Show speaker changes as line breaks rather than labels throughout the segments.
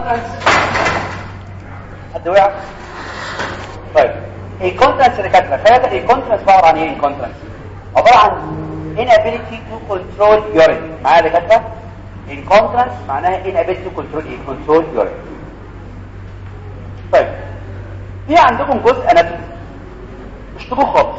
الكونترنس حد وقع طيب الكونترنس اللي كاتبه فاكر الكونترنس عباره عن ايه الكونترنس عباره عن inability to control urine معايا اللي كاتبه الكونترنس معناها inability to control ايه control urine طيب في عندكم جزء اناتومي مش تبوه خالص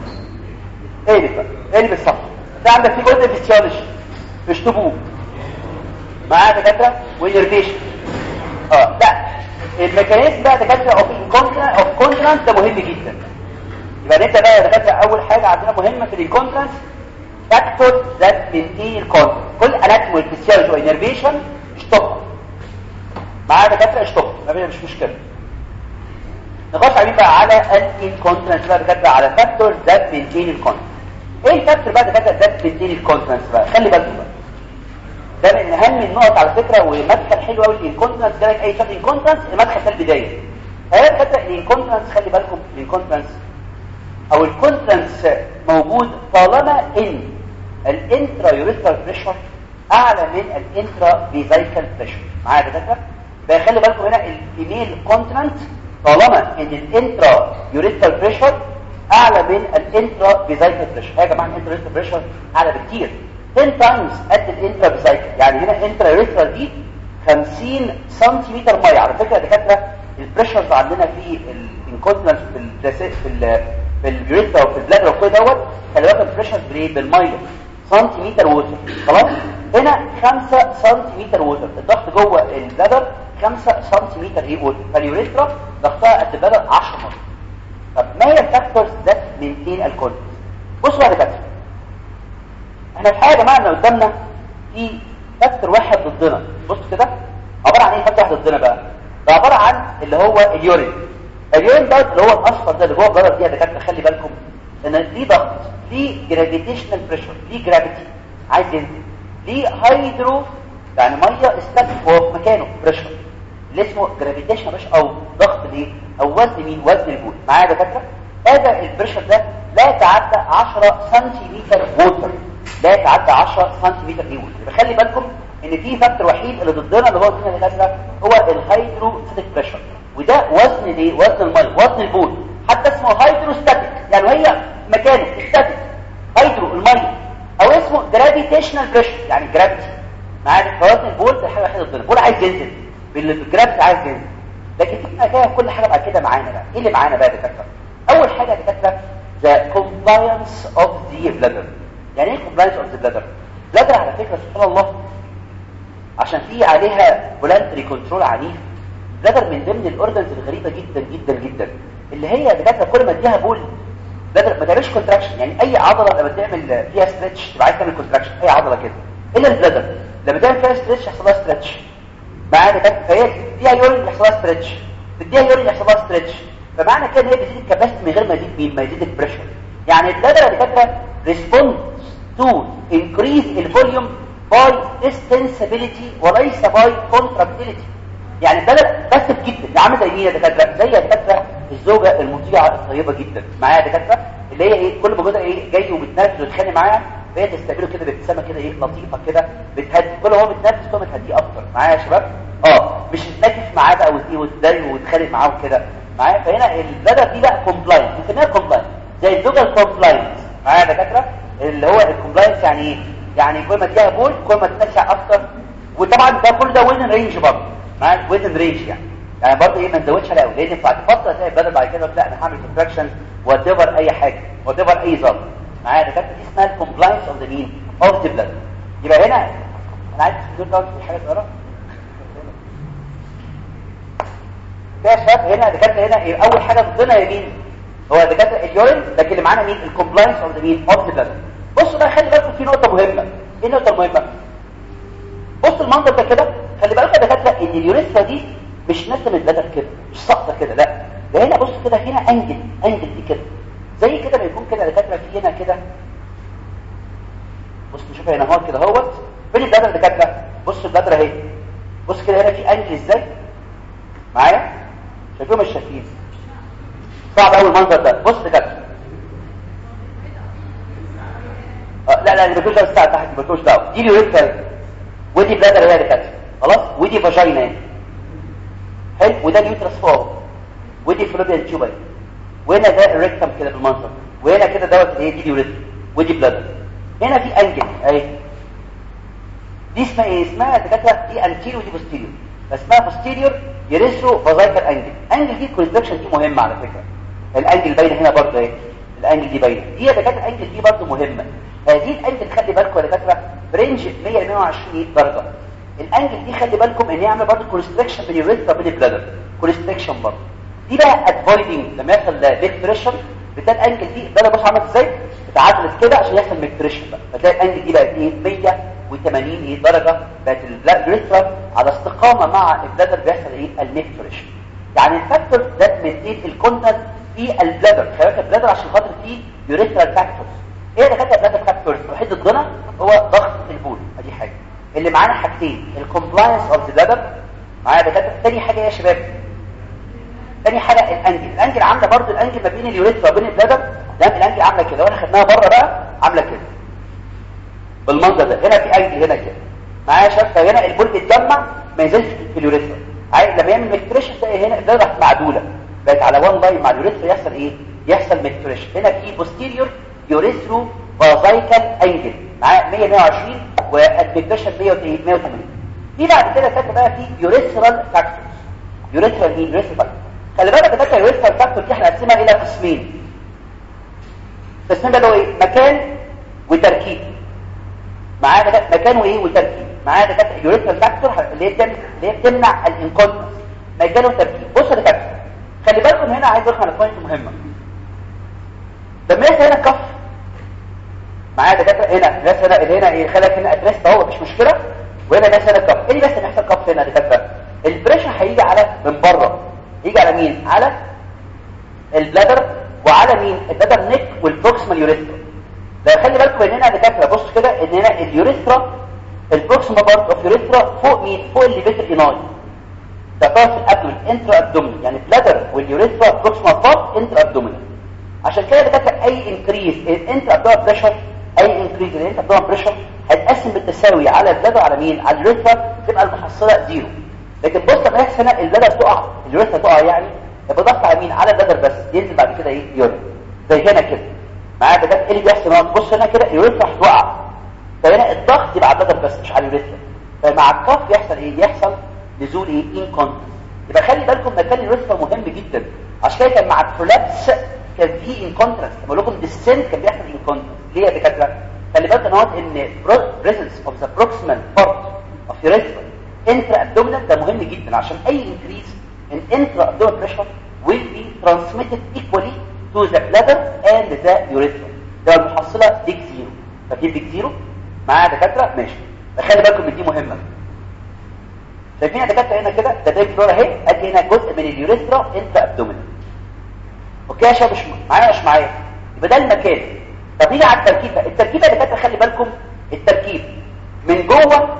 ايه بقى ايه بالصف ده عندك في جزء فيسيولوجي مش تبوه معايا دكاتره وانرفيشن اه لا الميكانيزم بقى دكاتره اوف انكونترنس اوف كونترنس ده مهم جدا يبقى انت بقى يا دكاتره اول حاجه عندنا مهمه في الكونترنس فاكتور ذات مينتين الكونترنس كل اناتومي والفيسيولوجي وانرفيشن اشطبها معايا دكاتره اشطبها ما مش مشكله نخش عليه بقى على الانكونترنس بقى دكاتره على فاكتور ذات مينتين الكونترنس ايه الفاكتور بقى دكاتره ذات مينتين الكونترنس بقى خلي بالكم بقى ده من اهم النقط على فكره ومدخل حلو قوي الانكونترنس ده اي شكل انكونترنس المدخل في البدايه فهي فكره الانكونترنس خلي بالكم الانكونترنس او الكونترنس موجود طالما ان الانترا يوريثرال بريشر اعلى من الانترا فيزايكال بريشر معايا يا دكاتره فخلي بالكم هنا الفيميل كونترنت طالما ان الانترا يوريثرال بريشر اعلى من الانترا فيزايكال بريشر يا جماعه الانترا يوريثرال بريشر اعلى بكتير 10 تايمز قد الانترا فيزايكال يعني هنا انترا يوريثرال دي 50 سنتيمتر ميه على فكره يا دكاتره البريشرز عندنا في الانكونتنس في ال في ال في اليوريثرا وفي البلادر وكل دوت خلي بالك البريشرز بالايه بالميه سنتيمتر ووتر خلاص هنا 5 سنتيمتر ووتر الضغط جوه البلادر 5 سنتيمتر ايه ووتر فاليوريثرا ضغطها قد البلادر 10 مره طب ما هي الفاكتورز ذات مينتين الكونتنس بصوا بقى يا دكاتره احنا في حاجه يا جماعه ان قدامنا في فاكتور واحد ضدنا بصوا كده عباره عن ايه فاكتور واحد ضدنا بقى ده عباره عن اللي هو اليورين اليورين ده اللي هو الاصفر ده اللي جوه البلد دي يا دكاتره خلي بالكم ان في ضغط في جرافيتيشنال بريشر في جرافيتي عايز ينزل في هيدرو يعني ميه استاتيك هو في مكانه بريشر اللي اسمه جرافيتيشنال بريشر او ضغط الايه او وزن مين وزن البول معايا يا دكاتره هذا البريشر ده لا يتعدى 10 سنتيمتر ووتر لا يتعدى 10 سنتيمتر ايه ووتر خلي بالكم ان في فاكتور وحيد اللي ضدنا اللي هو ضدنا الازرق هو الهيدروستاتيك بريشر وده وزن الايه وزن الميه وزن البول حتى اسمه هيدروستاتيك يعني هي مكانه ستاتيك هيدرو الميه او اسمه جرافيتيشنال بريشر يعني جرافيتي معايا فوزن البول ده حاجه وحيده ضدنا البول عايز ينزل بالجرافيتي عايز ينزل لكن في كده كل حاجه بعد كده معانا بقى ايه اللي معانا بقى يا دكاتره اول حاجه يا دكاتره the compliance of the bladder يعني ايه compliance of the bladder bladder على فكره سبحان الله عشان في عليها voluntary control عنيف bladder من ضمن الاورجنز الغريبه جدا جدا جدا اللي هي يا دكاتره كل ما اديها بول bladder ما تعملش كونتراكشن يعني اي عضله لما تعمل فيها ستريتش تبقى عايز تعمل كونتراكشن اي عضله كده الا البلادر لما تعمل فيها ستريتش يحصل لها ستريتش معايا دكاتره فهي فيها يورين يحصل لها ستريتش تديها يورين يحصل لها ستريتش فمعنى كده ان هي بتزيد الكباستي من غير ما يزيد مين ما يزيد البريشر يعني البلادر يا دكاتره ريسبوند تو انكريز الفوليوم باي ديستنسابيليتي وليس باي كونتراكتيليتي يعني البلد بس جدا عامل زي مين يا دكاتره زي يا دكاتره الزوجه المطيعه الطيبه جدا معايا يا دكاتره اللي هي ايه كل ما جوزها ايه جاي وبتنرفز وتتخانق معاها فهي تستقبله كده بابتسامه كده ايه لطيفه كده بتهدي كل ما هو بتنرفز كل ما تهديه اكتر معايا يا شباب اه مش تنكف معاه بقى وت- وتضايق وتتخانق معاه وكده معايا فهنا البلد دي بقى كومبلاينس بنسميها كومبلاينس زي الزوجه الكومبلاينس معايا يا دكاتره اللي هو الكومبلاينس يعني ايه يعني كل ما تديها بول كل ما تتسع اكتر وطبعا ده كل ده ويزن رينج برضه معايا ويزن رينج يعني يعني برضه ايه ما نزودش على قوي لان بعد فتره تلاقي البدل بعد كده لا انا هعمل كونتراكشن وات ايفر اي حاجه وات ايفر اي ظرف معايا دكاتره دي اسمها الكومبلاينس اوف ذا مين اوف ذا بلاد يبقى هنا انا عايز تقول دوت في حاجه صغيره ده شاف هنا دكاتره هنا إيه؟ اول حاجه ضدنا هي مين هو دكاتره اليورين لكن اللي معانا مين الكومبلاينس اوف ذا مين اوف ذا بلاد بصوا بقى خلي بالكم في نقطه مهمه ايه النقطه المهمه بص المنظر ده كده خلي بالك يا دكاتره ان اليوريثرا دي مش نسم البدن كده مش ساقطه كده لا ده هنا بص كده هنا انجل انجل دي كده زي كده ما يكون كده يا دكاتره في هنا كده بص نشوف هنا اهو كده اهوت فين البدن يا دكاتره بص البدن اهي بص كده هنا في انجل ازاي معايا شايفين مش شايفين صعب قوي المنظر ده بص دكاتره آه لا لا اللي بتوش الساعه تحت بتوش دعوه دي اليوريثرا ودي بلادر هي اللي كانت خلاص ودي فاجينا حلو وده اليوترس فوق ودي فلوبيان تيوب وهنا ده الريكتم كده بالمنظر وهنا كده دوت ايه دي اليوريثم ودي بلادر هنا في انجل اهي دي اسمها ايه اسمها دكاتره دي انتيريور ودي بوستيريور فاسمها بوستيريور يريثرو فازايكال انجل انجل دي كونستراكشن دي مهمه على فكره الانجل باينه هنا برضه اهي الانجل دي باينه دي يا دكاتره الانجل دي برضه مهمه هذه الانجل خلي بالكم يا دكاتره برينج 100 ل 120 درجه الانجل دي خلي بالكم ان هي عامله برضه كونستراكشن بين اليوريثرا وبين البلادر كونستراكشن برضه دي بقى ادفويدنج لما يحصل بيك بريشر بتلاقي الانجل دي ده بص عملت ازاي اتعدلت كده عشان يحصل ميك بريشر بقى فتلاقي الانجل دي بقت ايه 180 درجه بقت اليوريثرا على استقامه مع البلادر بيحصل ايه الميك بريشر يعني الفاكتور ده مدين الكونتنت في البلادر خلي بالك البلادر عشان خاطر فيه يوريثرال فاكتورز ايه ده كده البلادر فاكتورز الوحيد الضنا هو ضغط البول ادي حاجه اللي معانا حاجتين الكومبلاينس اوف ذا بلادر معايا دكاتره تاني حاجه يا شباب تاني حاجه الانجل الانجل عامله برضو الانجل ما بين اليوريثرا وبين البلادر ده الانجل عامله كده وانا خدناها بره بقى عامله كده بالمنظر ده هنا في انجل هنا كده معايا شايف هنا البول بيتجمع ما ينزلش في اليوريثرا عايز لما يعمل ميكتريشن تلاقي هنا ده راح معدوله بقت على وان لاين مع اليوريثرا يحصل ايه يحصل ميكتريشن هنا في بوستيريور يوريثرو فازايكال انجل معاه 100 120 والميكتريشن 180 دي بعد كده فاكر بقى في يوريثرال فاكتورز يوريثرال مين يوريثرال فاكتور خلي بالك ده اليوريثرال فاكتور دي احنا قسمها الى قسمين القسمين ده اللي هو ايه مكان وتركيب معاه ده مكان وايه وتركيب معاه ده اليوريثرال فاكتور اللي هي بتمنع اللي هي بتمنع الانكونتنس مكان وتركيب بص يا دكاتره خلي بالكم هنا عايز اقول على بوينت مهمه لما يحصل هنا كف معايا دكاتره هنا ناس هنا اللي هنا ايه خلك هنا ادريس اهو مفيش مشكله وهنا ناس هنا كف ايه اللي بس يحصل كف هنا دكاتره البريشر هيجي على من بره يجي على مين على البلادر وعلى مين البلادر نيك والبروكسيمال يوريثرا ده خلي بالكم ان هنا دكاتره بص كده ان هنا اليوريثرا البروكسيمال بارت اوف يوريثرا فوق مين فوق الليفيتر ايناي ده طرف الابدومين انترا ابدومين يعني بلادر واليوريثرا بروكسيمال بارت انترا ابدومين عشان كده دكاتره اي انكريز الانترا ابدومين بريشر اي انكريز الانترا ابدومين بريشر هيتقسم بالتساوي على البلادر على مين على اليوريثرا تبقى المحصله زيرو لكن بص لما يحصل هنا البلادر تقع اليوريثرا تقع يعني يبقى ضغط على مين على البلادر بس ينزل بعد كده ايه يورين زي هنا كده معايا ده ايه اللي بيحصل هنا بص هنا كده اليوريثرا هتوقع فهنا الضغط يبقى على البلادر بس مش على اليوريثرا فمع الكف يحصل ايه يحصل نزول ايه انكونتنس يبقى خلي بالكم مكان اليوريثرا مهم جدا عشان كده كان مع البرولابس كان في انكونتنس بقول لكم ديسنت كان بيحصل انكونتنس ليه يا دكاتره خلي بالك ان هو ان بريزنس اوف ذا بروكسيمال بارت اوف يوريثرا انترا ابدومينال ده مهم جدا عشان اي انكريز in intra-abdominal pressure will be transmitted equally to the bladder and the urethra ده المحصلة ديك زيرو ففي ديك زيرو معايا دكاترة ماشي خلي بالكم من دي مهمة شايفين يا دكاترة هنا كده ده ديك فلورا اهي ادي هنا جزء من اليوريثرا انترا ابدومينال اوكي يا شباب مش معايا مش معايا يبقى ده المكان طب نيجي على التركيب بقى التركيب يا دكاترة خلي بالكم التركيب من جوه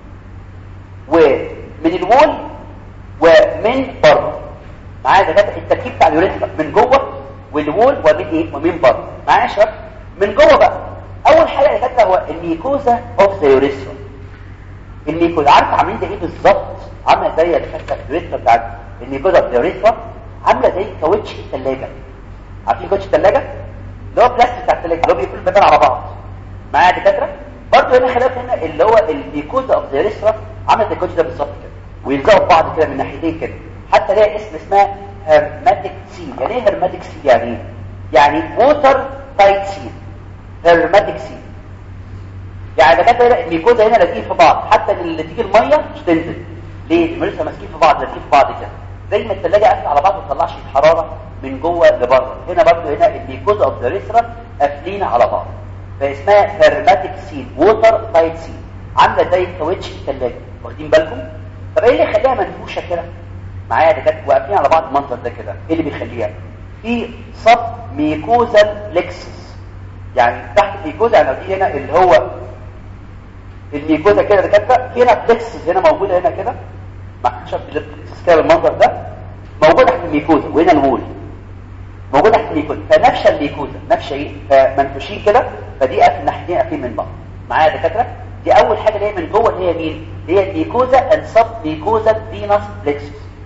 ومن الوول ومن بره معايا دكاتره التركيب بتاع اليوريثرا من جوه والوول ومن ايه ومن بره معايا يا شباب من جوه بقى اول حاجه يا دكاتره هو الميكوزا اوف ذا يوريثرا الميكوزا عارف عاملين زي ايه بالظبط عامله زي يا دكاتره اليوريثرا بتاعت الميكوزا اوف ذا يوريثرا عامله زي كاوتش الثلاجه عارفين كاوتش الثلاجه اللي هو بلاستيك بتاع الثلاجه اللي هو بيقفل البيبان على بعض معايا يا دكاتره برضه هنا خلاف هنا اللي هو الميكوزا اوف ذا يوريثرا عامله زي الكاوتش ده بالظبط كده ويلزقوا في بعض كده من ناحيتين كده حتى ليها اسم اسمها هرماتيك سيل يعني ايه هرماتيك سيل يعني ايه يعني ووتر تايت سيل هرماتيك سيل يعني ده كده الميكوزا هنا لازقين في بعض حتى اللي تيجي الميه مش تنزل ليه المرسى ماسكين في بعض لازقين في بعض كده زي ما الثلاجه قافله على بعض ما تطلعش الحراره من جوه لبره هنا برضو هنا الميكوزا اوف ذا ريسرا قافلين على بعض فاسمها هرماتيك سيل ووتر تايت سيل عامله زي كاوتش الثلاجه واخدين بالكم طب ايه اللي يخليها منفوشه كده معايا ده كانت واقفين على بعض المنظر ده كده ايه اللي بيخليها في صب ميكوزال لكسس يعني تحت الميكوزا يعني دي هنا اللي هو الميكوزا كده ده كانت هنا بلكسس هنا موجوده هنا كده ما شاف البلكسس كده بالمنظر ده موجود تحت الميكوزا وهنا الوول موجود تحت الميكوزا فنفشه الميكوزا نفشه ايه فمنفوشين كده فدي قافل ناحيتين قافلين من بعض معايا دكاتره دي اول حاجه اللي هي من جوه اللي هي مين هي الميكوزا اند سب ميكوزا فينس بلكسس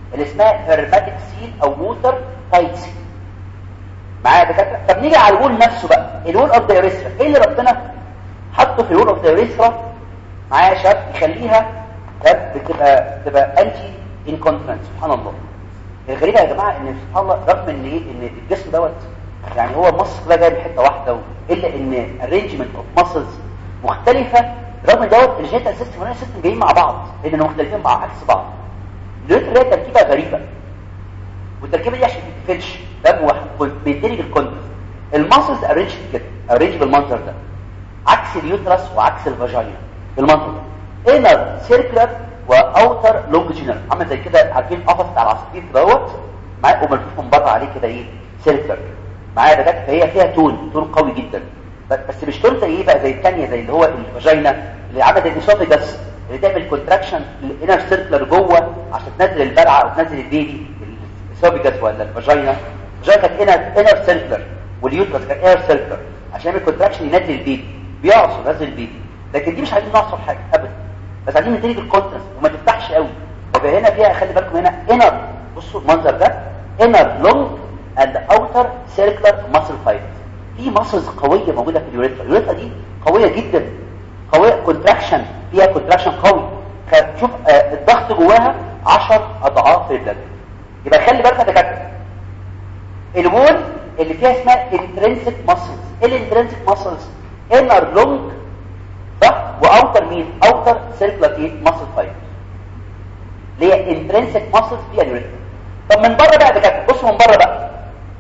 اللي اسمها هرماتيك سيل او ووتر تايت سيل معايا دكاتره طب نيجي على الوول نفسه بقى الوول اوف ذا يوريثرا ايه اللي ربنا حطه في الوول اوف ذا يوريثرا معايا يا شباب يخليها بتبقى بتبقى انتي انكونفرنس سبحان الله الغريبه يا جماعه ان سبحان الله رغم ان ايه ان الجسم دوت يعني هو مصر كلها جايه بحته واحده الا ان الرينجمنت اوف ماسلز مختلفه رغم دوت الجينيتال سيستم والنيرفس سيستم جايين مع بعض لان مختلفين مع عكس بعض اليوريثرا هي تركيبه غريبه والتركيبه دي عشان ما تقفلش دم واحد بينتج الكونتنت الماسلز ارينج كده ارينج بالمنظر ده عكس اليوترس وعكس الفاجينا بالمنظر ده انر سيركلر واوتر لونجينال عامل زي كده عارفين قفص بتاع العصافير دوت معايا وملفوف من بره عليه كده ايه سيركلر معايا ده فهي فيها تون تون قوي جدا بس مش تون زي ايه بقى زي الثانيه زي اللي هو الفاجينا اللي عملت الاسوفيجاس اللي تعمل كونتراكشن الانر سيركلر جوه عشان تنزل البلعه او تنزل البيبي الاسوفيجاس ولا الفاجينا الفاجينا كانت انر انر سيركلر واليوترس كان انر سيركلر عشان يعمل كونتراكشن ينزل البيبي بيعصر ينزل البيبي لكن دي مش عايزين نعصر حاجه ابدا بس عايزين نتيجه الكونتراست وما تفتحش قوي يبقى هنا فيها خلي بالكم هنا انر بصوا المنظر ده انر لونج اند اوتر سيركلر ماسل فايبرز في ماسلز قويه موجوده في اليوريثرا اليوريثرا دي قويه جدا قويه كونتراكشن فيها كونتراكشن قوي شوف آه الضغط جواها 10 اضعاف البلد يبقى خلي بالك يا دكاتره الوول اللي فيها اسمها انترنسيك ماسلز ايه الانترنسيك ماسلز انر لونج صح واوتر مين اوتر سيركلر ايه ماسل فايبر اللي هي انترنسيك ماسلز فيها اليوريثرا طب من بره بقى دكاتره بصوا من بره بقى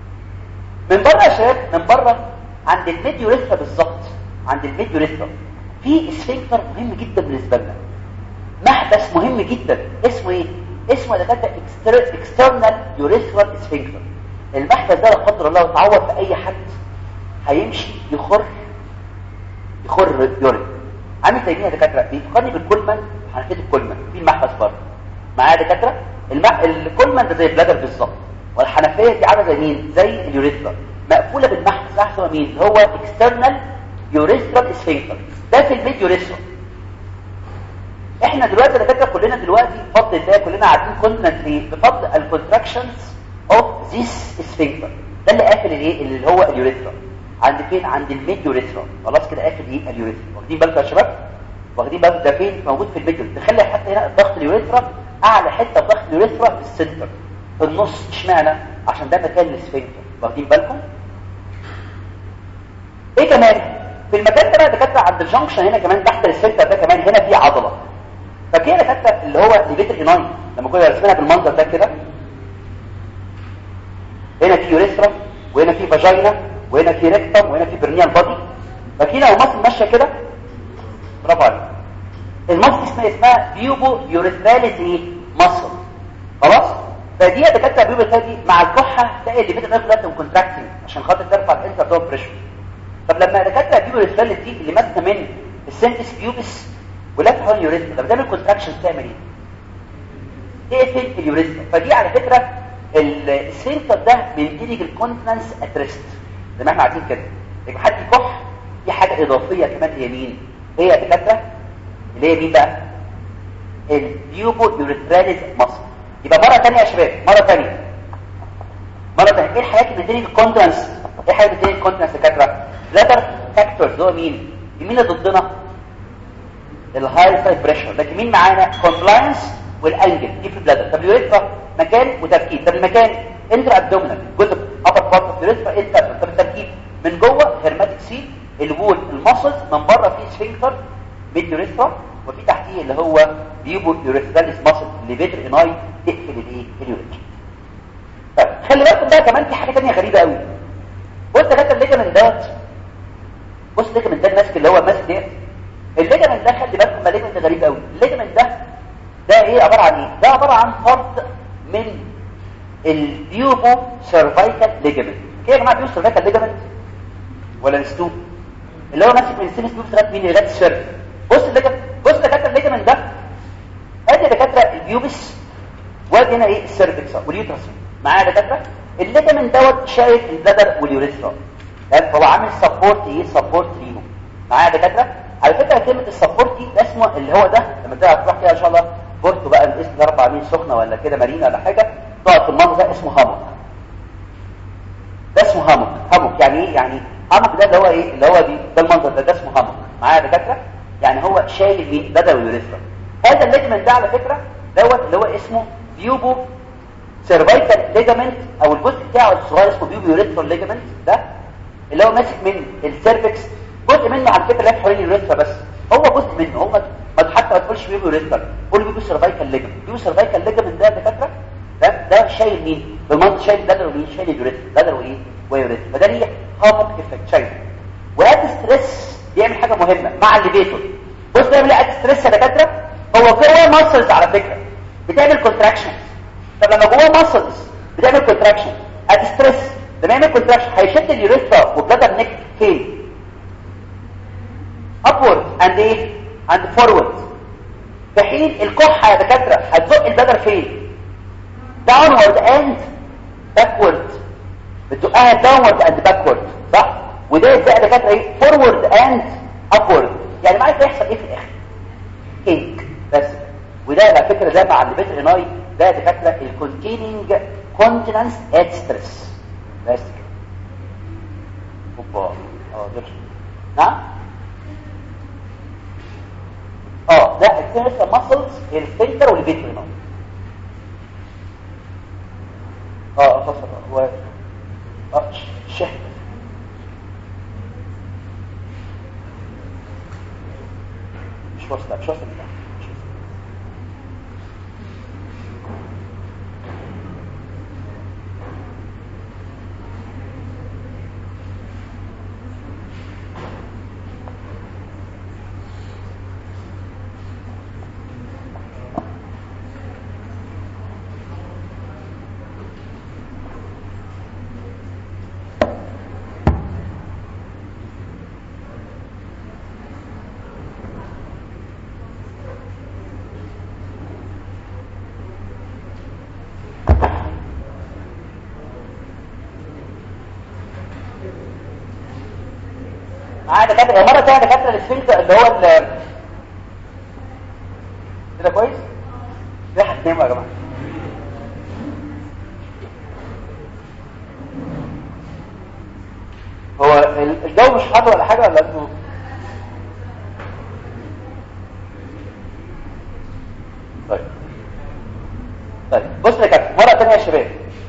من بره يا شباب من بره عند الميد يوريثرا بالظبط عند الميد يوريثرا في اسفنكتر مهم جدا بالنسبه لنا محبس مهم جدا اسمه ايه اسمه يا دكاتره اكسترنال يوريثرال اسفنكتر المحبس ده لا قدر الله اتعور في اي حد هيمشي يخر يخر يورين عامل زي مين يا دكاتره بيفكرني بالكولمان حنفيه الكولمان في المحبس برضه معايا يا دكاتره المح... الكولمان ده زي البلادر بالظبط والحنفيه دي عامله زي مين زي اليوريثرا مقفوله بالمحبس احسن مين هو اكسترنال يوريثرال اسفنكتر ده في الميد يوريثرا احنا دلوقتي يا دكاتره كلنا دلوقتي بفضل الله كلنا عارفين كونتنت ليه بفضل الكونتراكشنز اوف ذيس اسفنكتر ده اللي قافل الايه اللي هو اليوريثرا عند فين عند الميد يوريثرا خلاص كده قافل ايه اليوريثرا واخدين بالكم يا شباب واخدين بالكم ده فين موجود في الميد تخلي حتى هنا ضغط اليوريثرا اعلى حته ضغط اليوريثرا في السنتر في النص اشمعنى عشان ده مكان الاسفنكتر واخدين بالكم ايه كمان في المكان ده بقى دكاتره عند الجنكشن هنا كمان تحت السنتر ده كمان هنا في عضله فكده دكاتره اللي هو ليفيتر ايناي لما كنا رسمناها بالمنظر ده كده هنا في يوريثرا وهنا في فاجينا وهنا في ريكتم وهنا في برنيال بادي فكده لو مصر ماشيه كده برافو عليك المصل اسمها اسمها بيوبو يوريثراليس ايه مصل خلاص فدي دكاتره بيوبو دي مع الكحه تلاقي اللي بيتنا فلات كونتراكتنج عشان خاطر ترفع الانتر بريشر طب لما دكاتره بيوبو يوريثراليس دي اللي ماسكه من السنتس بيوبس ولف حول اليوريثرا طب بتعمل كونتراكشن تعمل ايه تقفل اليوريثرا فدي على فكره السنتر ده بينتج الكونتنس اتريست زي ما احنا عارفين كده يبقى حد يكح في حاجه اضافيه كمان هي مين هي دكاتره اللي هي مين بقى البيوبو يوريثراليز مصر يبقى مره ثانيه يا شباب مره ثانيه مره ثانيه ايه الحاجات اللي بتنتج الكونتنس ايه حاجه بتنتج الكونتنس دكاتره لاتر فاكتورز هو مين مين اللي ضدنا الهاي سايد بريشر لكن مين معانا كومبلاينس والانجل دي في البلادر طب اليوريثرا مكان وتركيب طب المكان انتر ابدومينال جزء ابر بارت اوف اليوريثرا ايه السبب طب التركيب من جوه هيرماتيك سيل الوول المسلز من بره فيه سفنكتر ميد يوريثرا وفي تحتيه اللي هو بيبو يوريثراليس ماسل ليفيتر اناي تقفل الايه اليوريثرا طيب خلي بالكم بقى كمان في حاجه ثانيه غريبه قوي بص ده كده الليجمنت دوت بص الليجمنت ده الماسك اللي هو ماسك ديت الليجمنت ده خلي بالكم ده ليجمنت غريب قوي الليجمنت ده ده ايه عباره عن ايه ده عباره عن فرد من البيوبو سيرفايكال ليجمنت كده يا جماعه بيوبو سيرفايكال ليجمنت ولا نستو اللي هو ماسك من السينس بيوبو لغايه مين لغايه السيرف بص الليجمنت بص دكاتره الليجمنت ده ادي دكاتره البيوبس وادي هنا ايه السيرفكس واليوترس معايا دكاتره الليجمنت دوت شايف البلادر واليوريثرا فهو عامل سبورت ايه سبورت ليهم معايا دكاتره على فكره كلمه السبورت دي ده اسمه اللي هو ده لما تروح كده ان شاء الله بورتو بقى الاسم ده ربع مين سخنه ولا كده مارينا ولا حاجه تقعد في المنظر ده اسمه هاموك ده اسمه هاموك هاموك يعني ايه يعني هاموك ده اللي هو ايه اللي هو دي ده المنظر ده ده اسمه هاموك معايا دكاتره يعني هو شايل مين بدل اليوريثرا هذا الليجمنت ده على فكره دوت اللي هو اسمه بيوبو سيرفايكال ليجامنت او الجزء بتاعه الصغير اسمه بيوبو يوريثرال ليجامنت ده اللي هو ماسك من السيرفكس جزء منه على فكره لف حوالين اليوريثرا بس هو جزء منه هو ما حتى ما تقولش بيبو يوريثرال قول بيبو سيرفايكال ليجامنت بيبو سيرفايكال ليجامنت ده يا دكاتره ده ده شايل مين بالمنطق شايل بدل ومين شايل اليوريثرا بدل وايه ويوريثرا فده ليه هاموك افكت شايل وقت ستريس بيعمل حاجه مهمه مع الليفيتور بص بيعمل ايه ستريس يا دكاتره هو جوه ماسلز على فكره بتعمل كونتراكشن طب لما جوه ماسلز بتعمل كونتراكشن ات ستريس لما يعمل كونتراكشن هيشد اليوريثرا وبلادر نيك فين upward and ايه and forward في حين الكحه يا دكاتره هتزق البدر فين downward and backward بتزقها downward and backward صح وده ازاي يا دكاتره ايه forward and upward يعني معايا هيحصل ايه في الاخر كيك بس وده على فكره ده مع الليبيتر اناي ده يا دكاتره الكونتيننج كونتيننس ات ستريس بس كده اوبا اه ده نعم اه لا السيرس ماسلز السفنكتر والفيترينال اه فصل هو اه شهد مش واصله مش واصله مش واصله معايا دكاتره مره ثانيه دكاتره السفنكتر اللي هو ال كده كويس ده هتناموا يا جماعه هو ال- الجو مش حر ولا حاجه ولا انتوا طيب طيب بص يا كابتن مره ثانيه يا شباب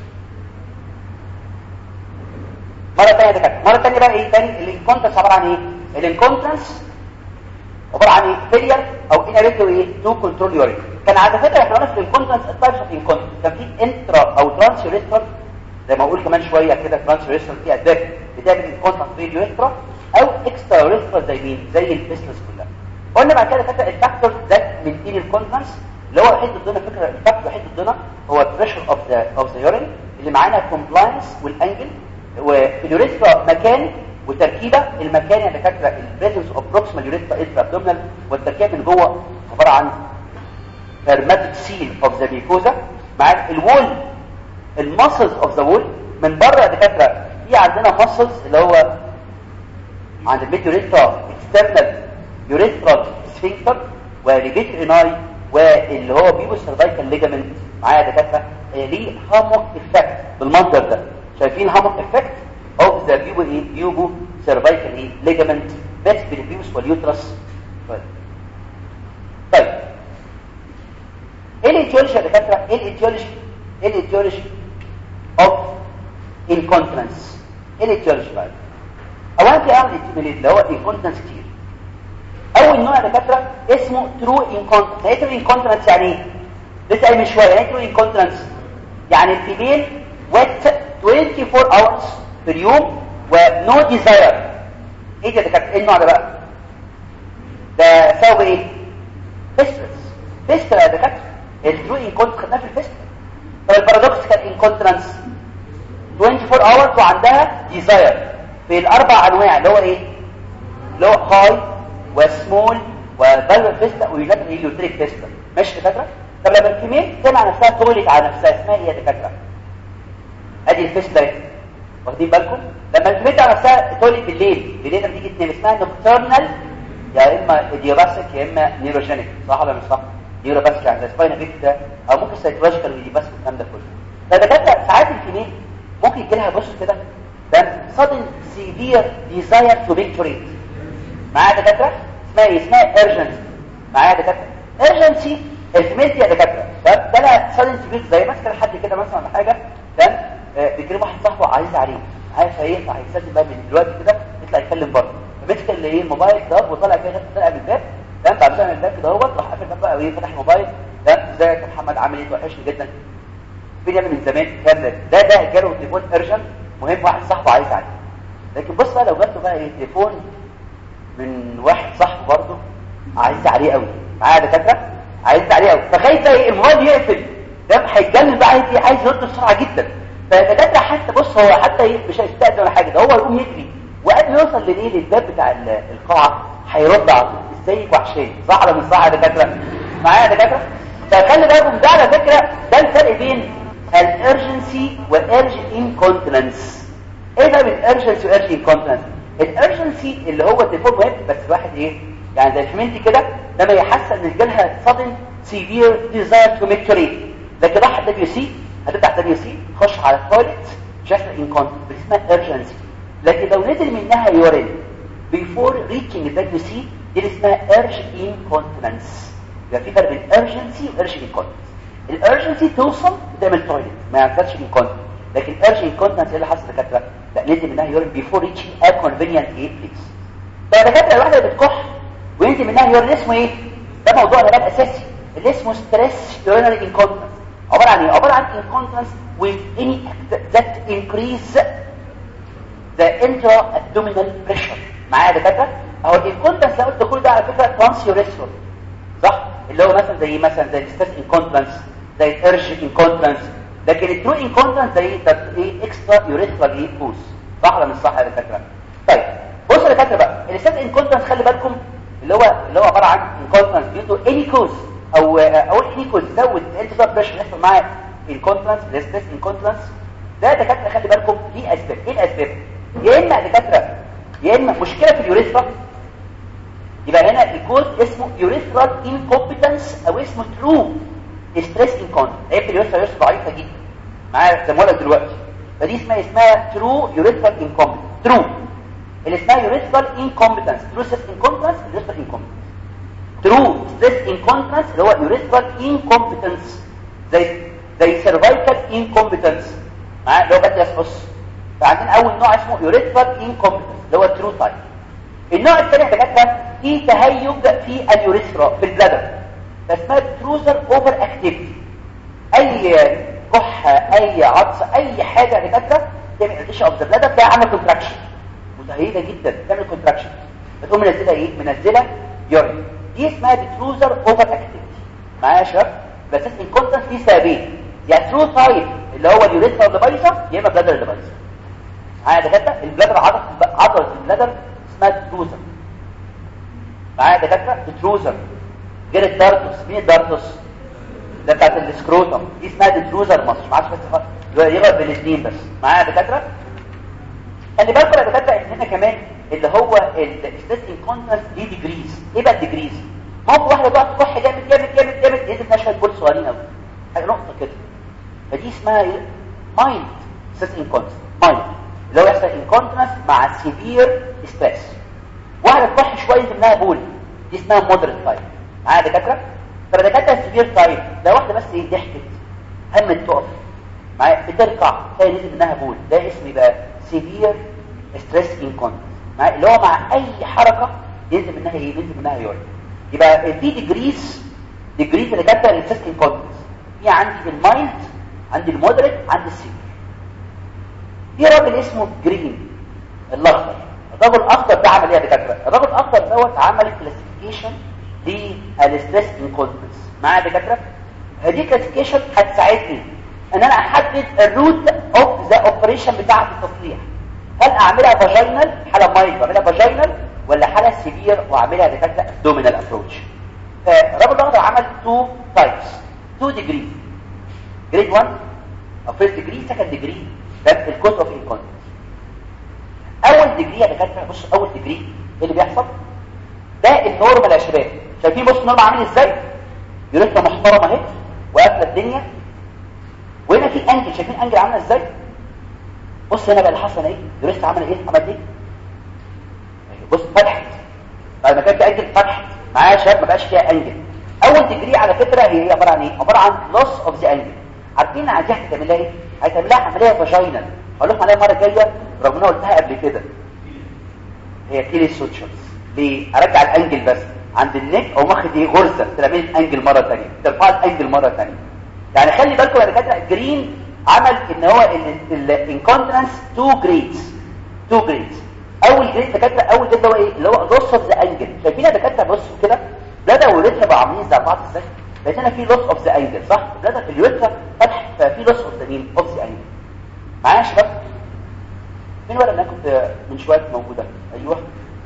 مرة تانية يا دكاتره مرة تانية بقى ايه تاني الانكونتنس عبارة عن ايه الانكونتنس عبارة عن ايه فيلير او inability ايه تو كنترول يورين كان على فكرة احنا قلنا في الانكونتنس التايبس اوف انكونتنس كان في انترا او ترانس يوريثرال زي ما اقول كمان شوية كده ترانس يوريثرال في اسباب بتعمل انكونتنس في اليوريثرا او اكسترا يوريثرال زي مين زي البيسلس كلها قلنا بعد كده فاكر الفاكتور ذات من ايه الكونتنس اللي هو وحيد ضدنا فكرة الفاكتور الوحيد ضدنا هو البريشر اوف ذا اوف ذا يورين اللي معانا كومبلاينس والانجل وفي اليوريثرا مكان وتركيبه المكان يا دكاتره البريزنس اوف بروكسيمال يوريثرا انترا ابدومينال والتركيبه من جوه عباره عن هرماتيك سيل اوف ذا ميكوزا مع الوول الماسلز اوف ذا وول من بره يا دكاتره في عندنا ماسلز اللي هو عند الميد يوريثرا اكسترنال يوريثرال سفنكتر وريبيت اناي واللي هو بيبو سيرفايكال ليجامنت معايا يا دكاتره آه، ليه هاموك افكت بالمنظر ده شايفين هاموك افكت اوف ذا بيبو ايه بيبو سيرفايكال ايه ليجامنت بس بين البيوس واليوترس طيب طيب ايه الايتيولوجي يا دكاتره ايه الايتيولوجي ايه الايتيولوجي اوف انكونترنس ايه الايتيولوجي بقى اولا في عامل اللي هو انكونترنس كتير اول نوع يا دكاتره اسمه ترو انكونترنس ايه ترو انكونترنس يعني ايه لسه قايل من شويه يعني ايه ترو انكونترنس يعني الفيميل ويت 24 hours في اليوم ونو ديزاير ايه ده يا دكاتره ايه النوع ده بقى ده سبب ايه فيسترس فيستر يا دكاتره الترو انكونترنس خدناه في الفيستر طب البارادوكسيكال انكونترنس 24 hours وعندها ديزاير في الاربع انواع اللي هو ايه اللي هو هاي وسمول وفالفر فيستا ويوناتر هيليوتريك فيستا ماشي يا دكاتره طب لما الكيميل سمع نفسها تولد على نفسها اسمها ايه يا دكاتره ادي الفيستا اهي واخدين بالكم لما الكيميل على نفسها تولد بالليل بالليل لما تيجي تنام اسمها نوكترنال يا اما ايديوباسيك يا اما نيروجينيك صح ولا مش صح يورا بس يعني سباينا بيتا او ممكن سايكولوجيكال ودي بس الكلام ده كله فدكاتره ساعات الفيميل ممكن يجي لها بص كده ده sudden severe desire to victory معايا دكاتره اسمها ايه اسمها urgency معايا دكاتره urgency الفيميل دي يا دكاتره ده ده sudden severe زي مثلا حد كده مثلا ولا حاجه ده بيكلم واحد صاحبه عايز عليه عايز هيطلع هيستخدم بقى من دلوقتي كده يطلع يتكلم بره فمسك اللي ايه الموبايل ده وطلع كده طلع من الباب تمام بعد كده الباب كده اهوت راح قافل الباب بقى وايه فتح الموبايل تمام ازيك يا محمد عامل ايه وحشني جدا فين يعمل من زمان كان ده ده جاله تليفون ارجنت مهم واحد صاحبه عايز عليه لكن بص بقى لو جات له بقى ايه تليفون من واحد صاحبه برضه عايز عليه قوي معايا دكاتره عايز عليه قوي فخايف بقى ايه الموبايل يقفل ده هيتجنن بقى عايز عايز يرد بسرعه جدا فالدكاتره حتى بص هو حتى ايه مش هيستأذن ولا حاجه ده هو يقوم يجري وقبل ما يوصل للايه للباب بتاع القاعه هيرد على طول ازيك وحشاني صح ولا مش صح يا دكاتره معايا يا دكاتره فخلي بالكم ده على فكره ده الفرق بين الارجنسي والارج انكونتنس ايه بقى من الارجنسي والارج انكونتنس الارجنسي اللي هو تليفون مهم بس الواحد ايه يعني زي فهمتي كده لما يحس ان جالها sudden severe desire to make لكن راح دبليو سي هتفتح دبليو سي تخش على التويلت شكل انكونتنس اسمها ارجنسي لكن لو نزل منها يورين before reaching دبليو سي دي اسمها urge incontinence يبقى في فرق بين urgency و urge incontinence الارجنسي توصل قدام التويلت ما يعتبرش انكونتنس لكن urge incontinence ايه اللي حصل دكاتره لا نزل منها يورين before reaching a convenient place فدكاتره الواحده اللي بتكح وينزل منها يورين اسمه ايه ده موضوعنا بقى الاساسي اللي اسمه stress urinary incontinence عباره عن ايه عباره عن incontinence with any act that increase the intra-abdominal pressure معايا يا دكاتره اهو الانكونتنس لو قلت كل ده على فكره ترانسيوريسور صح اللي هو مثلا زي مثلا زي الستاس انكونتنس زي الارج انكونتنس لكن الترو انكونتنس زي ايه اكسترا يوريثرال ايه بوس صح ولا مش صح يا دكاتره طيب بصوا يا دكاتره بقى الستاس انكونتنس خلي بالكم اللي هو اللي هو عباره عن انكونتنس ديو اني كوز او اقول اني كوز زود انت بريشر يحصل معاه انكونتنس الستاس انكونتنس ده دكاتره خلي بالكم ليه اسباب ايه الاسباب يا اما دكاتره يا اما مشكله في اليوريثرا يبقى هنا الكود اسمه يوريثرال انكومبتنس او اسمه ترو ستريس انكونتنس هي في اليوريثرا يوريثرا ضعيفه جدا معايا زي ما لك دلوقتي فدي اسمها اسمها ترو يوريثرال انكومبتنس ترو اللي اسمها يوريثرال انكومبتنس ترو ستريس انكونتنس يوريثرال انكومبتنس ترو ستريس انكونتنس اللي هو يوريثرال انكومبتنس زي زي سيرفايكال انكومبتنس معايا اللي هو بدي يصحص فعندنا اول نوع اسمه يوريثرال انكومبتنس اللي هو الترو تايب النوع الثاني دكاتره في تهيج في اليوريثرا في البلادر فاسمها تروزر اوفر اكتيفيتي اي كحه اي عطس اي حاجه دكاتره تعمل ارتيشن اوف ذا بلادر ده عامل كونتراكشن متهيجه جدا تعمل كونتراكشن فتقوم منزله ايه منزله يورين دي اسمها تروزر اوفر اكتيفيتي معايا يا شباب بس الكونتنس فيه سببين يا ترو تايب اللي هو اليوريثرا اللي بايظه يا اما بلادر اللي بايظه معايا دكاتره البلادر عضله عضله البلادر اسمها تروزر معايا دكاتره تروزر غير الدارتوس مين الدارتوس ده بتاعت السكروتم دي اسمها تروزر مصر ما عادش بس يغلب بين الاثنين بس معايا دكاتره خلي بالكم يا دكاتره ان هنا كمان اللي هو الستريس انكونتنس دي ديجريز ايه بقى الديجريز ممكن واحده بقى تكح جامد جامد جامد جامد ينزل فيها شويه بول صغيرين قوي حاجه نقطه كده فدي اسمها ايه مايند ستريس انكونتنس مايند اللي هو يحصل انكونتنس مع سيفير ستريس واحده تكح شويه منها بول دي اسمها مودريت تايب معايا دكاتره طب دكاتره السيفير تايب لو واحده بس ايه ضحكت همت تقف معايا بتركع تلاقي نزل منها بول ده اسمه يبقى سيفير ستريس انكونتنس معايا اللي هو مع اي حركه ينزل منها ايه ينزل منها يورين يبقى في ديجريز ديجريز اللي كانت الستريس انكونتنس في عندي المايلد عندي المودريت عندي السيفير في راجل اسمه جرين الاخضر الراجل الاخضر ده عمل ايه يا دكاتره الراجل الاخضر دوت عمل كلاسيفيكيشن للستريس انكونتنس معايا يا دكاتره هذه كلاسيفيكيشن هتساعدني ان انا احدد الروت اوف ذا اوبريشن بتاعه التصليح هل اعملها فاجينال حاله مايلد واعملها فاجينال ولا حاله سيفير واعملها دكاتره ابدومينال ابروتش فالراجل الاخضر عمل تو تايبس تو ديجري جريد 1 او فيرست ديجري سكند ديجري ده الكوز اوف انكونتنس اول ديجري يا دكاتره بص اول ديجري ايه اللي بيحصل ده النورمال يا شباب شايفين بص النورمال عامل ازاي يوريثرا محترمه اهي وقافله الدنيا وهنا في انجل شايفين انجل عامله ازاي بص هنا بقى اللي حصل ايه يوريثرا عمل ايه عمل ايه بص فتحت بعد ما كان في انجل فتحت معايا شباب ما بقاش فيها انجل اول ديجري على فكره هي عباره عن ايه عباره عن لوس اوف ذا انجل عارفين عايزين هتعمل لها ايه هتعمل لها عمليه فاجينال هقول لكم عليها المره الجايه رغم ان انا قلتها قبل كده هي كيلي سوتشرز ليه ارجع الانجل بس عند النك او ماخد ايه غرزه تعمل الانجل مره ثانيه ترفع الانجل مره ثانيه يعني خلي بالكم يا دكاتره الجرين عمل ان هو الانكونتنس تو جريدز تو جريدز اول جريد دكاتره اول جريد هو ايه اللي هو لوس اوف ذا انجل شايفين يا دكاتره بصوا كده بلاده واليوترا بقى عاملين زي بعض ازاي بقيت هنا في لوس اوف ذا انجل صح بلاده في اليوترا فتح ففي لوس اوف ذا مين اوف ذا انجل معايا يا شباب فين الورقه اللي انا كنت من شويه موجوده ايوه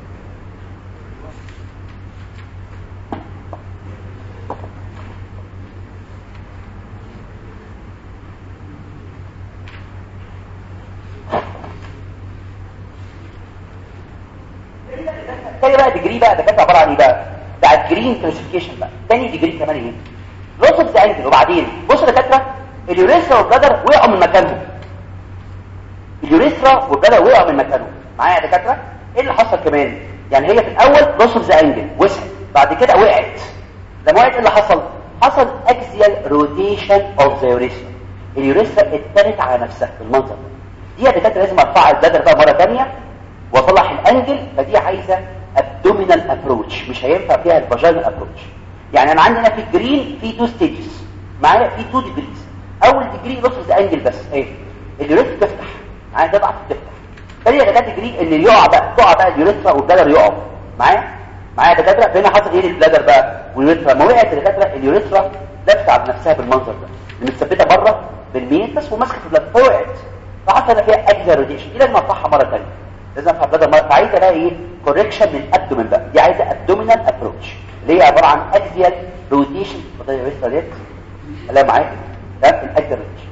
تاني بقى ديجري بقى ده كانت عباره عن ايه بقى بتاع الجرين كلاسيفيكيشن بقى تاني ديجري كمان ايه لوس اوف ذا انجل وبعدين بصوا يا دكاتره اليوريثرا والبلادر وقعوا من مكانهم اليوريثرا والبلادر وقعوا من مكانهم معايا يا دكاتره ايه اللي حصل كمان يعني هي في الاول لوس اوف ذا انجل وسعت بعد كده وقعت لما وقعت ايه اللي حصل حصل اكسيال روتيشن اوف ذا يوريثرا اليوريثرا اتنت على نفسها بالمنظر ده دي يا دكاتره لازم ارفع البلادر بقى مره ثانيه واصلح الانجل فدي عايزه ابدومينال ابروتش مش هينفع فيها الفاجينال ابروتش يعني انا عندنا في الجرين في تو ستيجز معايا في تو ديجريز اول ديجري نص ذا انجل بس ايه اليوريثرا تفتح معايا ده بقى تفتح ثاني ده ديجري ان يقع بقى تقع بقى اليوريثرا والبلادر يقعوا معايا معايا دكاتره هنا حصل ايه للبلادر بقى واليوريثرا ما وقعت الدكاتره اليوريثرا لفت على نفسها بالمنظر ده متثبته بره بالميتس وماسكه في البلادر فوقعت فحصل فيها اكزاروتيشن دي لازم ارفعها مره ثانيه لازم ارفع البلادر مره فعايزه بقى ايه كوركشن من الابدومين بقى دي عايزه ابدومينال ابروتش اللي هي عباره عن اكزيال روتيشن فضل اليوريثرا ديت لا معايا ده الاكزاروتيشن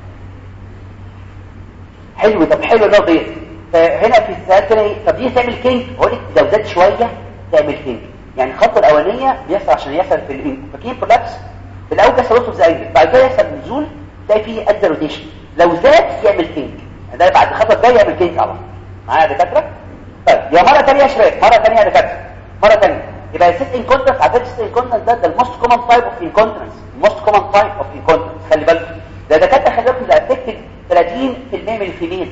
حلو طب حلو ده ضيق فهنا في السؤال كده ايه طب دي تعمل كينج اقول لك لو زاد شويه تعمل كينج يعني الخطوه الاولانيه بيحصل عشان يحصل في الفاكين برولابس في الاول بيحصل وصف زي بعد كده يحصل نزول تلاقي فيه ادى روتيشن لو زاد يعمل كينج ده بعد الخطوه الجايه يعمل كينج على معايا يا دكاتره طيب يا مره ثانيه يا شباب مره ثانيه يا دكاتره مره ثانيه يبقى السيت انكونتنس على فكره السيت انكونتنس ده ده الموست كومن تايب اوف انكونتنس الموست كومن تايب اوف انكونتنس خلي بالكم ده دكاتره خلي بالكم ده افكتد 30% من الفيميل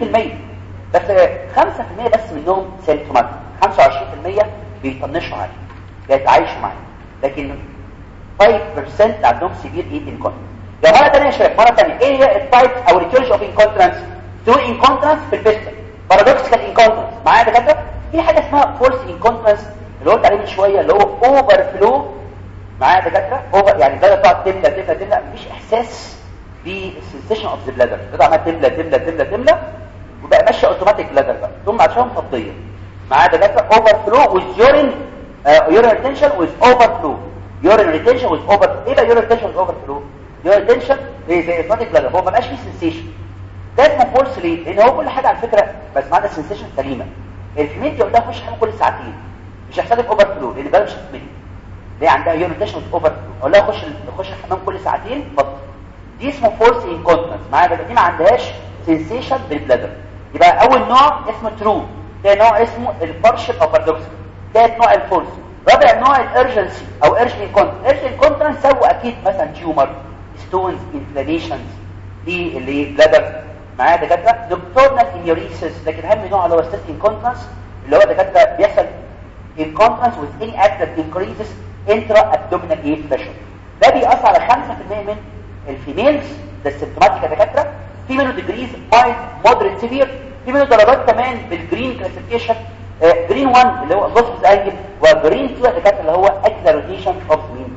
30% بس 5% بس منهم سيمتوماتيك 25% بيطنشوا عادي بيتعايشوا معاه لكن 5% عندهم سيفير ايت انكونتنس ده مره ثانيه يا شباب مره ثانيه ايه هي التايب او الريكيرج اوف انكونتنس تو انكونتنس في البيستم بارادوكسيكال انكونتنس معايا يا دكاتره في حاجه اسمها فورس انكونتنس اللي قلت عليه من شويه اللي هو اوفر فلو معايا يا دكاتره اوفر يعني البلد تقعد تملى تملى تملى مفيش احساس بالسنسيشن اوف ذا بلادر تقعد عمال تملى تملى تملى تملى وبقى ماشيه اوتوماتيك بلادر بقى ثم عشان فضيه معايا يا دكاتره اوفر فلو ويز يورين يورين ريتنشن ويز اوفر فلو يورين ريتنشن ويز اوفر ايه بقى يورين ريتنشن ويز اوفر فلو يورين ريتنشن زي زي اوتوماتيك بلادر هو ما بقاش فيه سنسيشن ده اسمه فورس ليه لان هو كل حاجه على فكره بس معانا سنسيشن سليمه الفيميل دي قلنا خش حمام كل ساعتين مش هيحصل لك اوفر فلو لان ده مش هتمل ليه عندها يوريتيشن اوفر فلو اقول لها خش خش الحمام كل ساعتين بطل دي اسمه فورس انكونتنس معايا بقى دي ما عندهاش سنسيشن بالبلادر يبقى اول نوع اسمه ترو ده نوع اسمه البارشل او بارادوكسيكال ده نوع الفورس رابع نوع الارجنسي او ارجن انكونتنس ارجن انكونتنس سوى اكيد مثلا تيومر ستونز انفلاميشنز دي اللي بلادر معايا دكاتره نوكتورنال انيوريسيس لكن اهم نوع اللي هو ستيت انكونتنس اللي هو دكاتره بيحصل incontinence with any act that increases intra-abdominal air pressure ده بيأثر على 5% من الفيميلز ده السيمتوماتيك دكاتره في منه ديجريز مايلد مودريت سيفير في منه درجات كمان بالجرين كلاسيفيكيشن جرين 1 اللي هو بوست انجل وجرين 2 دكاتره اللي هو اكسلريشن اوف مين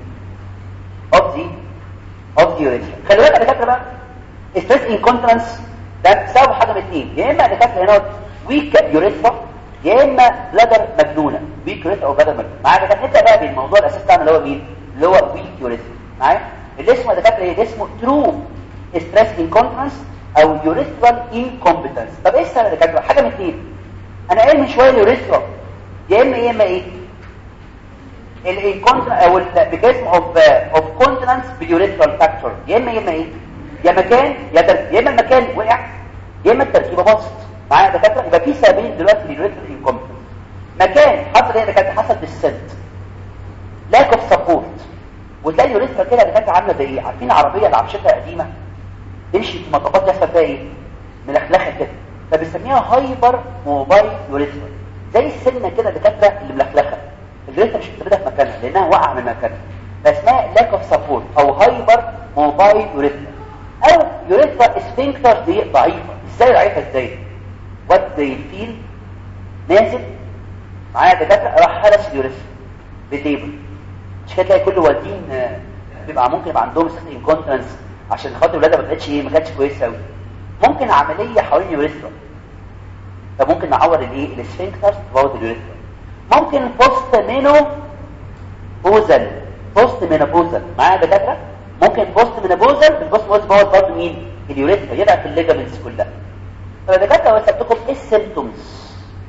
اوف ذا اوف ذا يوريثرا خلي بالك يا دكاتره بقى ستريس انكونترنس ده بسبب حاجه من اثنين يا اما دكاتره هنا ويك يوريثرا يا اما بلادر مجنونه ويك يوريثرا او بلادر مجنونه معايا ده نبدا بقى بالموضوع الاساسي بتاعنا اللي هو مين اللي هو ويك يوريثرا معايا اللي اسمه دكاتره ايه اسمه ترو ستريس انكونترنس او يوريثرال انكومبتنس طب ايه السبب يا دكاتره حاجه من اثنين انا قايل من شويه اليوريثرا يا اما ايه يا اما ايه الانكونتنس او الميكانيزم اوف اوف كونتنس باليوريثرال فاكتور يا اما يا اما ايه يا مكان يا در... يا اما المكان وقع يا اما التركيبه باظت معايا دكاتره يبقى في سببين دلوقتي لليوريثرال انكونتنس مكان حصل ايه دكاتره حصل بالسد لاك اوف سبورت وتلاقي اليوريثرا كده دكاتره عامله زي ايه عارفين العربيه اللي عفشتها قديمه تمشي في مطبات يحصل فيها ايه ملخلخه كده فبنسميها هايبر موبايل يوريثرا زي السنه كده دكاتره اللي ملخلخه اليوريثرا مش بتثبتها في مكانها لانها واقعه من مكانها فاسمها لاك اوف سبورت او هايبر موبايل يوريثرا او يوريثرا سفنكتر دي ضعيفه ازاي ضعيفه ازاي وات زي الفيل نازل معايا دكاتره راح هرس اليوريثرا بتيبل مش كده تلاقي كل والدين بيبقى ممكن يبقى عندهم ست انكونتنس عشان خاطر الولاده ما بقتش ايه ما كانتش كويسه قوي ممكن عمليه حوالين اليوريثرا فممكن نعور الايه السفنكتر تبوظ اليوريثرا ممكن بوست مينو بوزل بوست مينوبوزل معايا دكاتره ممكن بوست مينوبوزل البوست مينوبوزل بوظ برضه مين اليوريثرا يبقى في الليجامنتس كلها فالدكاتره لو سبتكم ايه السيمبتومز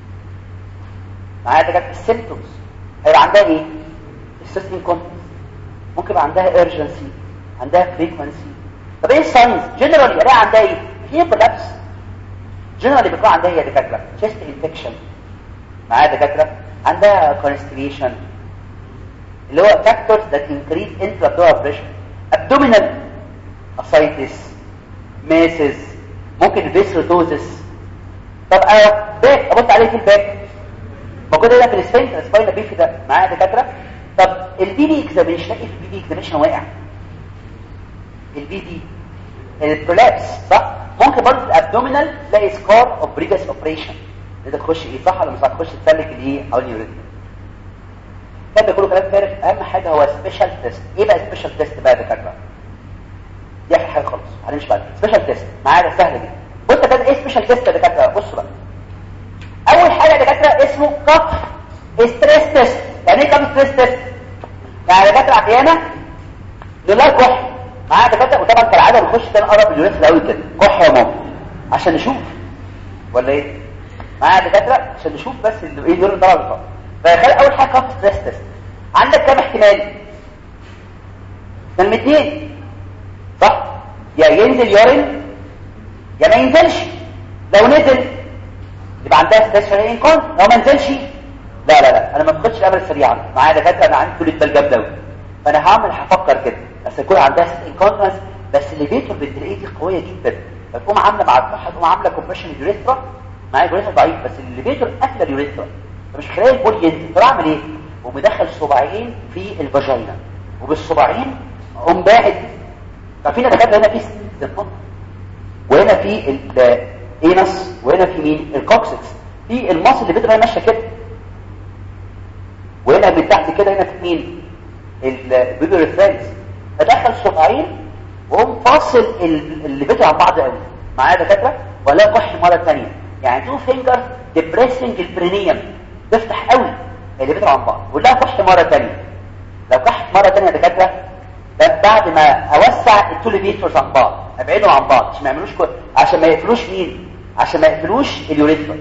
معايا دكاتره السيمبتومز هيبقى عندها ايه السيستم كونتنس ممكن يبقى عندها ايرجنسي عندها فريكونسي طب ايه الساينز جنرالي الاقي عندها ايه في كولابس جنرالي بيكون عندها ايه يا دكاتره تشست انفكشن معايا دكاتره عندها كونستيبيشن اللي هو فاكتورز ذات انكريز intraabdominal بريشر abdominal ascites ماسز ممكن فيسروتوزس طب اه باك ابص عليه في الباك موجود هنا في السفنكتر سباينا بيفي ده معايا دكاتره طب البي دي اكزامينشن ايه في البي دي اكزامينشن واقع البي دي البرولابس صح ممكن برضه الابدومينال تلاقي سكار اوف بريفيس اوبريشن انت تخش ايه صح ولا مش هتخش تسلك الايه حوالين اليوريثم كان بيقولوا كلام فارغ اهم حاجه هو سبيشال تيست ايه بقى سبيشال تيست بقى يا دكاتره دي اخر حاجه خالص هنمشي بعد سبيشال تيست معايا سهله دي بص يا دكاتره ايه سبيشال تيست يا دكاتره بصوا بقى اول حاجه يا دكاتره اسمه كف ستريس تيست يعني ايه كف ستريس تيست يعني دكاتره احيانا نلاقي كح معايا دكاتره وطبعا كالعاده بنخش تاني نقرب اليوريثم قوي كده كح يا ماما عشان نشوف ولا ايه معايا دكاتره عشان نشوف بس اللي ايه دول طبعا بالفضل فخلي اول حاجه كف ستريس تيست عندك كام احتمال من الاثنين صح يا ينزل يورين يا ما ينزلش لو نزل يبقى عندها ستيشن انكون لو ما نزلش لا لا لا انا ما باخدش الامر سريعا معايا دكاتره انا عندي طول البال جامده قوي فانا هعمل هفكر كده بس يكون عندها ست انكونتنس بس اللي بيته بالتلاقيه دي قويه جدا فتقوم عامله مع الصحه تقوم عامله كومبريشن اليوريثرا معايا اليوريثرا ضعيف بس اللي بيته قافله اليوريثرا فمش خلال البول ينزل فاعمل ايه ومدخل صباعين في الفاجينا وبالصباعين اقوم باعد ففينا دكاتره هنا في سنتين وهنا في الانس وهنا في مين الكوكسكس في المصل اللي بيدرى ماشيه كده وهنا من تحت كده هنا في مين البيبريثاليس ادخل صباعين واقوم فاصل اللي بيدرى عن بعض قوي معايا دكاتره ولا كح مره ثانيه يعني تو فينجر ديبريسنج البرينيوم تفتح قوي اللي بيدرى عن بعض ولا كح مره ثانيه لو كحت مره ثانيه دكاتره بعد ما اوسع التوليفيتورز عن بعض ابعدهم عن بعض عشان ما يعملوش كو... عشان ما يقفلوش مين عشان ما يقفلوش اليوريثرا